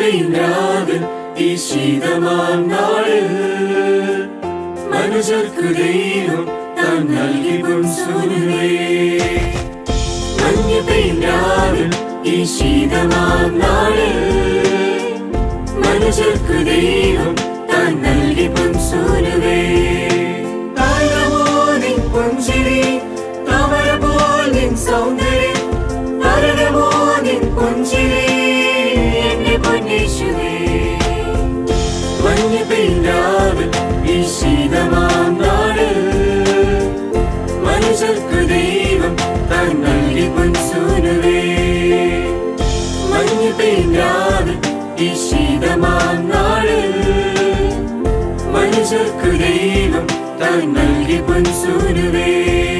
പെയ്യാതെ ഈ ശീതമാം നാളിൽ മനുഷ്യർക്ക് ദൈവം താൻ നൽകി പൊൻസുരുവേ മഞ്ഞ് പെയ്യാതെ ഈ ശീതമാം നാളിൽ മനുഷ്യർക്ക് ദൈവം താൻ നൽകി പൊൻസുരുവേ താഴമോ നിൻ പുഞ്ചിരി താമര പോൽ നിൻ സൗന്ദര്യം താരകമോ നിൻ പുഞ്ചിരി എന്റെ പൊന്നേശുവേ മഞ്ഞ് പെയ്യാതെ ഈ ശീതമാം നാട് മനുഷ്യർക്ക് ദൈവം താൻ നൽകി പൊൻസൂനുവേ മഞ്ഞ് പെയ്യാതെ ഈ ശീതമാം നാട് മനുഷ്യർക്ക് ദൈവം താൻ നൽകി പൊൻസൂനുവേ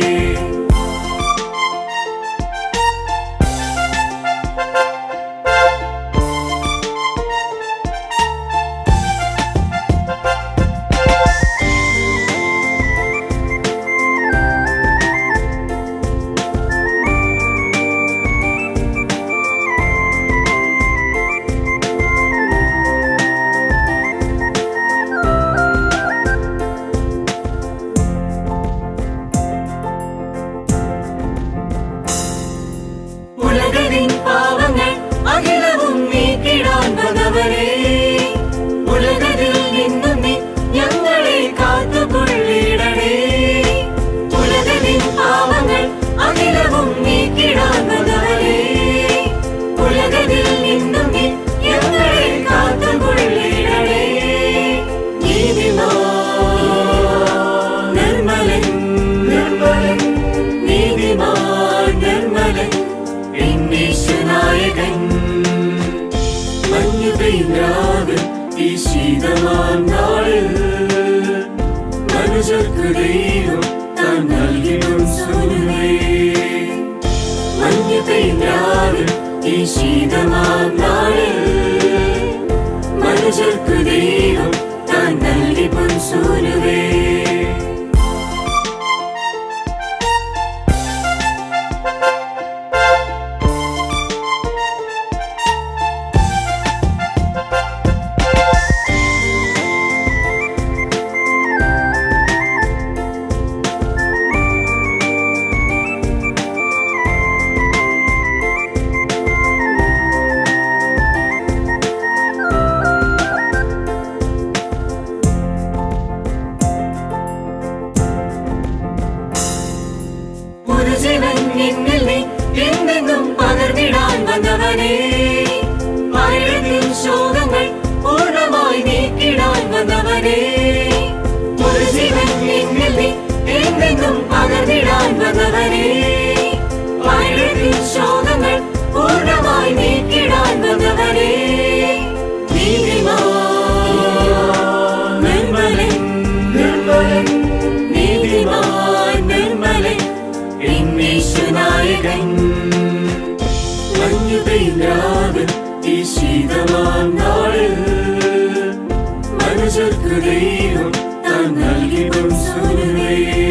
ഉലകതിൻ പാവങ്ങൾ അഖിലവും നീക്കിടാൻ വന്നവരേ ഉലകതിൽ നിന്നും നീ ഞങ്ങളെ കാത്തുകൊള്ളിടണേ ഉലകതിൻ പാവങ്ങൾ അഖിലവും നീക്കിടാൻ വന്നവരേ ഉലകതിൽ നിന്നും നീ ഞങ്ങളെ കാത്തുകൊള്ളിടണേ നീതിമാൻ നിർമ്മലൻ നിർമ്മലൻ നീതിമാൻ നിർമ്മലൻ എന്നീശനായകൻ മഞ്ഞു പെയ്യാതെ ഈ ശീതമാം നാളിൽ മനുഷ്യർക്ക് ദൈവം താൻ നൽകിടും സുരുവേ മഞ്ഞു പെയ്യാതെ ഈ ശീതമാം നാളിൽ മനുഷ്യർക്ക് ദൈവം താൻ നൽകി പൊൻസൂരുവേ ഒരു ജീവൻ എന്നിൽ നീ എന്തെന്നും പകർന്നിടാൻ വന്നവനേ ആയിരത്തിൽ ശോകങ്ങൾ പൂർണ്ണമായി നീക്കിടാൻ വന്നവനേ ഒരു ജീവൻ എന്നിൽ നീ എന്തെന്നും പകർന്നിടാൻ വന്നവനേ ആയിരത്തിൽ ശോകങ്ങൾ പൂർണ്ണമായി നീക്കിടാൻ വന്നവനേ നീതിമാൻ നിർമ്മലൻ നിർമ്മലൻ നീതിമാൻ നിർമ്മലൻ എന്നീശനായകൻ മഞ്ഞു പെയ്യാതെ ഈ ശീതമാം നാളിൽ മനുഷ്യർക്ക് ദൈവം താൻ നൽകി പൊൻസുരുവേ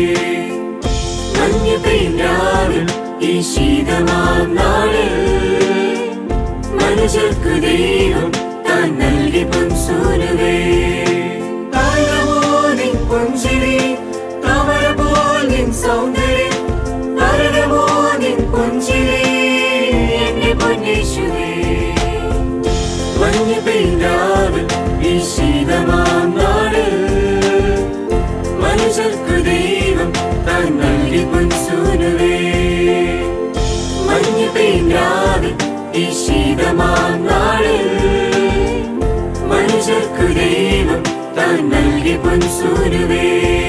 മഞ്ഞു പെയ്യാതെ ഈ ശീതമാം നാളിൽ മനുഷ്യർക്ക് ദൈവം താൻ നൽകി പൊൻസുരുവേ താഴമോ നിൻ പുഞ്ചിരി താമര പോൽ നിൻ സൗന്ദര്യം താരകമോ നിൻ പുഞ്ചിരി എന്റെ പൊന്നേശുവേ മഞ്ഞ് പെയ്യാതെ ഈ ശീതമാം നാട് മനുഷ്യർക്ക് ദൈവം താൻ നൽകി പൊൻസൂനുവേ മഞ്ഞ് പെയ്യാതെ ഈ ശീതമാം നാട് മനുഷ്യർക്ക് ദൈവം താൻ നൽകി പൊൻസൂനുവേ